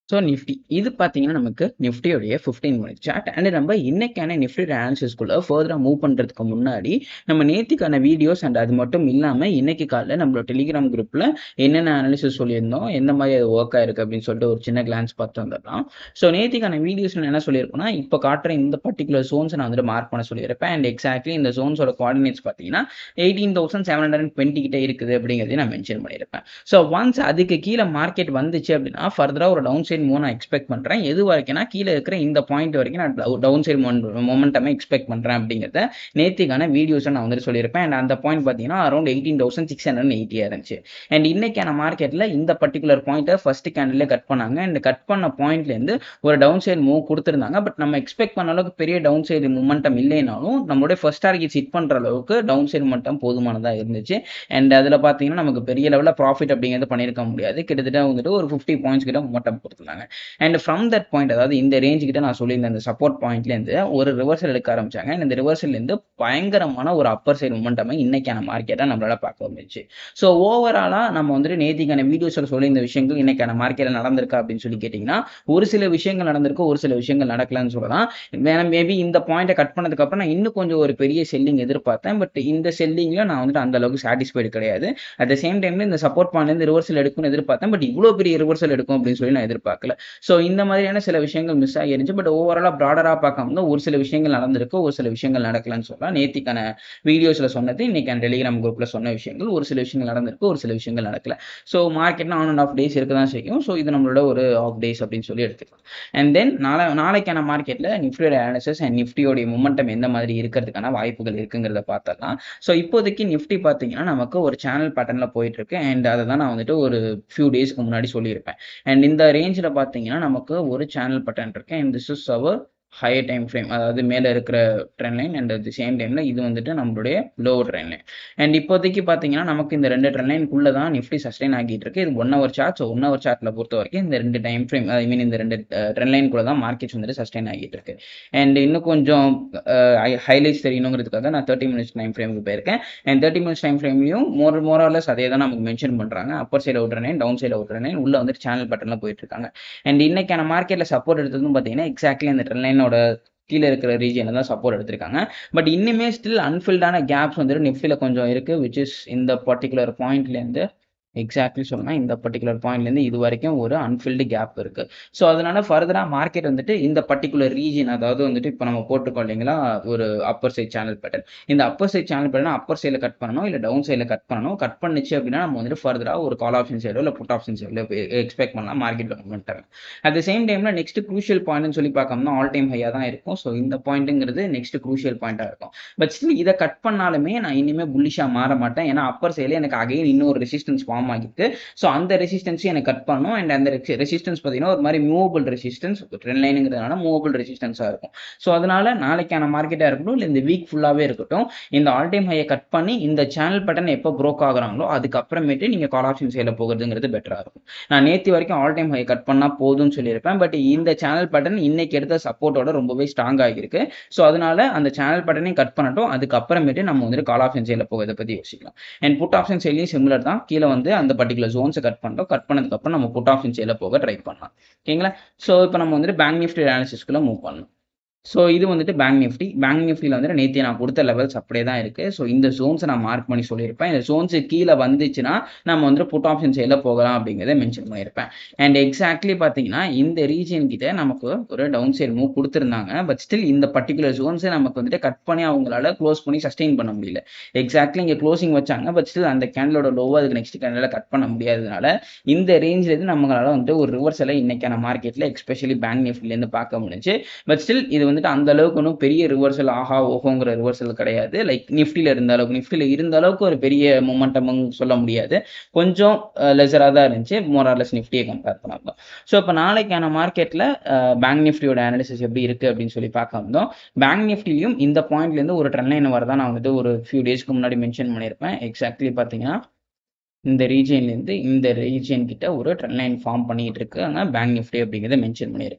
so Nifty இது பார்த்தீங்கன்னா நமக்கு நிஃப்டியோடைய ஃபிஃப்டீன் மினிட் சார்ட் அண்ட் நம்ம இன்னைக்கான நிஃப்டி அனாலிசிஸ்குள்ள ஃபர்தராக மூவ் பண்ணுறதுக்கு முன்னாடி நம்ம நேத்திக்கான வீடியோஸ் அண்ட் அது மட்டும் இல்லாமல் இன்னைக்கு காலையில் நம்மளோட டெலிகிராம் குரூப்பில் என்னென்ன அனாலிசிஸ் சொல்லியிருந்தோம் எந்த மாதிரி அது ஒர்க் ஆயிருக்கு அப்படின்னு சொல்லிட்டு ஒரு சின்ன கிளான்ஸ் பார்த்து வந்துடலாம் ஸோ நேத்திக்கான வீடியோஸில் என்ன சொல்லியிருக்கோம்னா இப்போ காட்டுற இந்த பர்டிகுலர் ஜோன்ஸை நான் வந்துட்டு மார்க் பண்ண சொல்லியிருப்பேன் அண்ட் எக்ஸாக்ட்லி இந்த ஜோன்ஸோட கோஆர்டினேட்ஸ் பார்த்தீங்கன்னா eighteen thousand seven hundred and twenty கிட்ட இருக்குது அப்படிங்கிறதையும் நான் மென்ஷன் பண்ணியிருப்பேன் ஸோ ஒன்ஸ் அதுக்கு கீழே மார்க்கெட் வந்துச்சு அப்படின்னா ஃபர்தராக ஒரு டவுன் சைட் மூவ் நான் எக்ஸ்பெக்ட் பண்ணுறேன் எது வரைக்கும்னா கீழே இருக்கிற இந்த பாயிண்ட் வரைக்கும் நான் டவுன் சைட் மொமெண்டமே எக்ஸ்பெக்ட் பண்ணுறேன் அப்படிங்கிறத நேத்திக்கான வீடியோஸை நான் வந்துட்டு சொல்லியிருப்பேன் அண்ட் அந்த பாயிண்ட் பார்த்தீங்கன்னா around eighteen thousand six hundred எயிட்டியாக இருந்துச்சு அண்ட் இன்னைக்கான மார்க்கெட்டில் இந்த பர்டிகுலர் பாயிண்ட்டை ஃபர்ஸ்ட் கேண்டிலே கட் பண்ணாங்க அண்ட் கட் பண்ண பாயிண்ட்லேருந்து ஒரு டவுன் சைடு மூவ் கொடுத்துருந்தாங்க பட் நம்ம எக்ஸ்பெக்ட் பண்ண அளவுக்கு பெரிய டவுன் சைடு மூமெண்டம் இல்லைனாலும் நம்மளுடைய ஃபர்ஸ்ட் டார்கெட் ஹிட் பண்ணுற அளவுக்கு டவுன் சைடு மட்டும் போதுமானதாக இருந்துச்சு அண்ட் அதில் பார்த்தீங்கன்னா நமக்கு பெரிய லெவலில் ப்ராஃபிட் அப்படிங்கிறது பண்ணியிருக்க முடியாது கிட்டத்தட்ட வந்துட்டு ஒரு ஃபிஃப்டி பாயிண்ட்ஸ் கிட்ட மூமெண்டம் கொடுத்துருந்தாங்க அண்ட் ஃப்ரம் தட் பாயிண்ட் அதாவது இந்த ரேஞ்ச் கிட்ட நான் சொல்லியிருந்தேன் இந்த சப்போர்ட் பாயிண்ட்லேருந்து ஒரு ரிவர்சல் எடுக்க ஆரம்பிச்சாங்க அண்ட் இந்த ரிவர்சல்லேருந்து பயங்கரமான ஒரு அப்பர் சைடு மூமெண்டமை இன்னைக்கான மார்க்கெட்டை நம்மளால பார்க்க முடிஞ்சு ஸோ ஓவராலாக நம்ம வந்துட்டு நேத்திக்கான வீடியோஸில் சொல்லி இந்த விஷயங்கள் இன்னைக்கான மார்க்கெட்டில் நடந்திருக்கா அப்படின்னு சொல்லி கேட்டிங்கன்னா ஒரு சில விஷயங்கள் நடந்திருக்கு ஒரு சில விஷயங்கள் நடக்கலன்னு சொல்லலாம் வேணா மேபி இந்த பாயிண்ட்டை கட் பண்ணதுக்கப்புறம் நான் இன்னும் கொஞ்சம் ஒரு பெரிய செல்லிங் எதிர்பார்த்தேன் பட் இந்த செல்லிங்கில் நான் வந்துட்டு அந்த அளவுக்கு சாட்டிஸ்ஃபைடு கிடையாது அட் த சேம் டைம்ல இந்த சப்போர்ட் பாயிண்ட்லேருந்து ரிவர்சல் எடுக்கும்னு எதிர்பார்த்தேன் பட் இவ்வளோ பெரிய ரிவர்சல் எடுக்கும் அப்படின்னு சொல்லி நான் எதிர்பார்க்கல ஸோ இந்த மாதிரியான சில விஷயங்கள் மிஸ் ஆகிருந்துச்சு பட் ஓவராலாக ப்ராடராக பார்க்காம ஒரு சில விஷயங்கள் நடந்திருக்கு ஒரு சில விஷயங்கள் நடக்கலன்னு சொல்லலாம் நேத்திக்கான வீடியோஸில் சொன்னது இன்னைக்கு டெலிகிராம் குரூப்பில் சொன்ன விஷயங்கள் ஒரு சில விஷயங்கள் நடந்திருக்கு ஒரு சில விஷயங்கள் நடக்கல ஸோ மார்க்கெட்னா ஆன் அண்ட் ஆஃப் டேஸ் இருக்க தான் செய்யும் ஸோ இது நம்மளோட ஒரு ஆஃப் டேஸ் அப்படின்னு சொல்லி எடுத்துக்கலாம் அண்ட் தென் நாளை நாளைக்கான மார்க்கெட்டில் நிஃப்டியோட அனாலிசிஸ் அண்ட் நிஃப்டியோடைய மொமெண்டம் எந்த மாதிரி இருக்கிறதுக்கான வாய்ப்புகள் இருக்குங்கிறத பார்த்தலாம் ஸோ இப்போதைக்கு நிஃப்டி பார்த்தீங்கன்னா நமக்கு ஒரு சேனல் பேட்டர்னில் போயிட்டு இருக்கு அண்ட் அதை தான் நான் வந்துட்டு ஒரு ஃபியூ டேஸ்க்கு முன்னாடி சொல்லியிருப்பேன் அண்ட் இந்த ரேஞ்சில் பார்த்தீங்கன்னா நமக்கு ஒரு சேனல் பேட்டர்ன் இருக்கு and this is our higher time frame அதாவது மேலே இருக்கிற trend line and at the same டைமில் இது வந்துட்டு நம்மளுடைய லோவர் ட்ரெண்ட் லைன் அண்ட் இப்போதைக்கு பார்த்தீங்கன்னா நமக்கு இந்த ரெண்டு ட்ரெண்ட் லைனுக்குள்ளே தான் நிஃப்டி சஸ்டைன் ஆகிட்டு இருக்கு இது one hour chart so one hour சார்ட்டில் பொறுத்த வரைக்கும் இந்த ரெண்டு டைம் ஃப்ரேம் ஐ மீன் இந்த ரெண்டு ட்ரெண்ட் லைனுக்குள்ள தான் மார்க்கெட்ஸ் வந்துட்டு சஸ்டைன் ஆகிட்டு இருக்கு அண்ட் இன்னும் கொஞ்சம் ஹைலைட்ஸ் தெரியணுங்கிறதுக்காக நான் தேர்ட்டி மினிட்ஸ் டைம் ஃப்ரேமுக்கு போயிருக்கேன் அண்ட் தேர்ட்டி மினிட்ஸ் டைம் ஃப்ரேம்லையும் மோர் மோரலஸ் அதே தான் நமக்கு மென்ஷன் பண்ணுறாங்க upper side out line down side out line உள்ள வந்துட்டு சேனல் பேட்டர்னில் போயிட்டு இருக்காங்க அண்ட் இன்னைக்கான மார்க்கெட்டில் சப்போர்ட் எடுத்ததும் பார்த்தீங்கன்னா எக்ஸாக்ட்லி அந்த ட்ரெண்ட் லைனோட கீழே இருக்கிற ரீஜனில் தான் சப்போர்ட் எடுத்திருக்காங்க பட் இன்னுமே ஸ்டில் அன்ஃபில்டான கேப்ஸ் வந்துட்டு நிஃப்டியில் கொஞ்சம் இருக்குது விச் இஸ் இந்த பர்டிகுலர் பாயிண்ட்லேருந்து எக்ஸாக்ட்லி சொல்லலாம் இந்த பர்டிகுலர் பாயிண்ட்லேருந்து இது வரைக்கும் ஒரு அன்ஃபில்டு கேப் இருக்குது ஸோ அதனால ஃபர்தராக மார்க்கெட் வந்துட்டு இந்த பர்டிகுலர் ரீஜன் அதாவது வந்துட்டு இப்போ நம்ம போட்டிருக்கோம் இல்லைங்களா ஒரு அப்பர் சைட் சேனல் பேட்டர்ன் இந்த upper side channel pattern upper சைடில் கட் பண்ணணும் இல்லை டவுன் சைடில் கட் பண்ணணும் கட் பண்ணிச்சு அப்படின்னா நம்ம வந்துட்டு ஃபர்தராக ஒரு கால் ஆப்ஷன் சைடோ இல்லை புட் ஆப்ஷன் சைடில் எக்ஸ்பெக்ட் பண்ணலாம் market movement at the same டைமில் நெக்ஸ்ட் க்ரூஷியல் பாயிண்ட்னு சொல்லி பார்க்கணும்னா ஆல் டைம் ஹையாக தான் இருக்கும் ஸோ இந்த பாயிண்ட்டுங்கிறது நெக்ஸ்ட் க்ரூஷியல் பாயிண்ட்டாக இருக்கும் பட் ஸ்டில் இதை கட் பண்ணாலுமே நான் இனிமேல் புல்லிஷாக மாற மாட்டேன் ஏன்னா அப்பர் சைடில் எனக்கு அகைன் இன்னொரு ரெசிஸ்டன்ஸ் ஃபார்ம் ஆகிருக்கு ஸோ அந்த ரெசிஸ்டன்ஸையும் எனக்கு கட் பண்ணும் அண்ட் அந்த ரெசிஸ்டன்ஸ் பார்த்தீங்கன்னா ஒரு மாதிரி மூவபிள் ரெசிஸ்டன்ஸ் ட்ரெண்ட் லைனுங்கிறதுனால மூவபிள் ரெசிஸ்டன்ஸாக இருக்கும் ஸோ அதனால நாளைக்கான மார்க்கெட்டாக இருக்கட்டும் இல்லை இந்த வீக் ஃபுல்லாகவே இருக்கட்டும் இந்த ஆல் டைம் ஹையை கட் பண்ணி இந்த சேனல் பேட்டர்ன் எப்போ ப்ரோக் ஆகுறாங்களோ அதுக்கப்புறமேட்டு நீங்கள் கால் ஆப்ஷன் சைடில் போகிறதுங்கிறது பெட்டராக இருக்கும் நான் நேற்று வரைக்கும் ஆல் டைம் ஹையை கட் பண்ணால் போதும்னு சொல்லியிருப்பேன் பட் இந்த சேனல் பேட்டர்ன் இன்னைக்கு எடுத்த சப்போர்ட்டோட ரொம்பவே ஸ்ட்ராங் ஆகியிருக்கு ஸோ அதனால அந்த சேனல் பேட்டர்னையும் கட் பண்ணட்டும் அதுக்கப்புறமேட்டு நம்ம வந்துட்டு கால் ஆப்ஷன் சைடில் போகிறத பற்றி யோசிக்கலாம் அண்ட் புட் ஆப்ஷன் சைட்லையும் சிமிலர் தான் கீழே வந்து அந்த பர்டிகுலர் ஜோன்ஸை கட் பண்ணிட்டோம் கட் பண்ணதுக்கப்புறம் நம்ம புட் ஆப்ஷன் சைடில் போக ட்ரை பண்ணலாம் ஓகேங்களா ஸோ இப்போ நம்ம வந்துட்டு பேங்க் நிஃப்டி அனாலிசிஸ்க்குள்ளே மூவ் பண்ணலாம் ஸோ இது வந்துட்டு பேங்க் நிஃப்டி பேங்க் நிஃப்டியில் வந்துட்டு நேற்று நான் கொடுத்த லெவல்ஸ் அப்படியே தான் இருக்குது ஸோ இந்த ஜோன்ஸை நான் மார்க் பண்ணி சொல்லியிருப்பேன் இந்த ஜோன்ஸு கீழே வந்துச்சுன்னா நம்ம வந்துட்டு புட் ஆப்ஷன் சைடில் போகலாம் அப்படிங்கிறத மென்ஷன் பண்ணியிருப்பேன் அண்ட் எக்ஸாக்ட்லி பார்த்தீங்கன்னா இந்த ரீஜன் கிட்ட நமக்கு ஒரு டவுன் சைடு மூவ் கொடுத்துருந்தாங்க பட் ஸ்டில் இந்த பர்டிகுலர் ஜோன்ஸை நமக்கு வந்துட்டு கட் பண்ணி அவங்களால க்ளோஸ் பண்ணி சஸ்டெயின் பண்ண முடியல எக்ஸாக்ட்லி இங்கே க்ளோசிங் வச்சாங்க பட் ஸ்டில் அந்த கேண்டலோட லோவோ அதுக்கு நெக்ஸ்ட் கேண்டலில் கட் பண்ண முடியாததுனால இந்த ரேஞ்சில் இருந்து நம்மளால வந்துட்டு ஒரு ரிவர்ஸலை இன்னைக்கான மார்க்கெட்டில் எஸ்பெஷலி பேங்க் நிஃப்டிலேருந்து பார்க்க முடிஞ்சு பட் ஸ்டில் இது வந்துட்டு அந்த அளவுக்கு ஒன்றும் பெரிய ரிவர்சல் ஆஹா ஓஹோங்கிற ரிவர்சல் கிடையாது லைக் நிஃப்டியில் இருந்த அளவுக்கு நிஃப்டியில் இருந்த அளவுக்கு ஒரு பெரிய மொமெண்டம் சொல்ல முடியாது கொஞ்சம் லெசராக தான் இருந்துச்சு மோரார்லெஸ் நிஃப்டியை கம்பேர் பண்ணலாம் ஸோ இப்போ நாளைக்கான மார்க்கெட்டில் பேங்க் நிஃப்டியோட அனாலிசிஸ் எப்படி இருக்குது அப்படின்னு சொல்லி பார்க்க வந்தோம் பேங்க் நிஃப்டிலையும் இந்த பாயிண்ட்லேருந்து ஒரு ட்ரெண்ட் லைன் வரதான் நான் வந்துட்டு ஒரு ஃபியூ டேஸ்க்கு முன்னாடி மென்ஷன் பண்ணியிருப்பேன் எக்ஸாக்ட்லி பார்த்தீங்கன்னா இந்த ரீஜன்லேருந்து இந்த ரீஜன் கிட்ட ஒரு ட்ரெண்ட் லைன் ஃபார்ம் பண்ணிட்டு இருக்கு ஆனால் பேங்க் நிஃப்டி அப்படிங்கிறத மென்ஷன் பண்ணியிருப்பேன்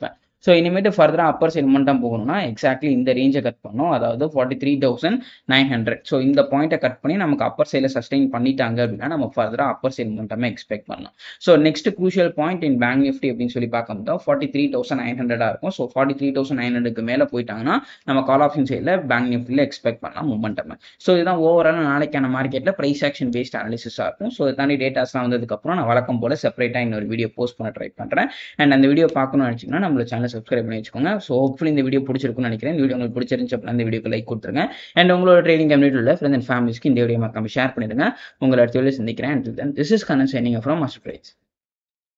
ஸோ இனிமேட்டு ஃபர்தராக அப்பர் சைடு மட்டும் போகணும்னா எக்ஸாக்ட்லி இந்த ரேஞ்சை கட் பண்ணோம் அதாவது forty three thousand nine hundred so இந்த பாயிண்ட்டை கட் பண்ணி நமக்கு அப்பர் சைடில் சஸ்டெயின் பண்ணிட்டாங்க அப்படின்னா நம்ம ஃபர்தராக அப்பர் சைடு மட்டுமே எக்ஸ்பெக்ட் பண்ணலாம் so next crucial point in bank Nifty அப்படின்னு சொல்லி பார்க்கும்போது ஃபார்ட்டி த்ரீ தௌசண்ட் நைன் ஹண்ட்ரடாக இருக்கும் so forty three thousand nine ஹண்ட்ரடுக்கு மேலே போயிட்டாங்கன்னா நம்ம கால் ஆப்ஷன் சைடில் பேங்க் நிஃப்டியில் எக்ஸ்பெக்ட் பண்ணலாம் மூமெண்டம் ஸோ இதுதான் ஓவரால் நாளைக்கான மார்க்கெட்டில் ப்ரைஸ் ஆக்ஷன் பேஸ்ட் அனாலிசிஸாக இருக்கும் ஸோ இதை தாண்டி டேட்டாஸ்லாம் வந்ததுக்கப்புறம் நான் வழக்கம் போல் செப்பரேட்டாக இன்னொரு வீடியோ போஸ்ட் பண்ண ட்ரை பண்ணுறேன் அண்ட் அந்த வீடியோ பார்க்கணும்னு நினச்சிங்கன்னா நம்மளோட சேனல் சப்ஸ்கிரைப் பண்ணி வச்சுக்கோங்க ஸோ ஹோப்ஃபுல்லி இந்த வீடியோ பிடிச்சிருக்கும்னு நினைக்கிறேன் இந்த வீடியோ உங்களுக்கு பிடிச்சிருந்துச்சு அப்படின்னா இந்த வீடியோக்கு லைக் கொடுத்துருங்க அண்ட் உங்களோட ட்ரேடிங் கம்யூனிட்டியில் ஃப்ரெண்ட் அண்ட் ஃபேமிலிஸ்க்கு இந்த வீடியோ மறக்காம ஷேர் பண்ணிடுங்க உங்களை அடுத்த வீடியோ சந்திக்கிறேன் this is Kannan signing from Master price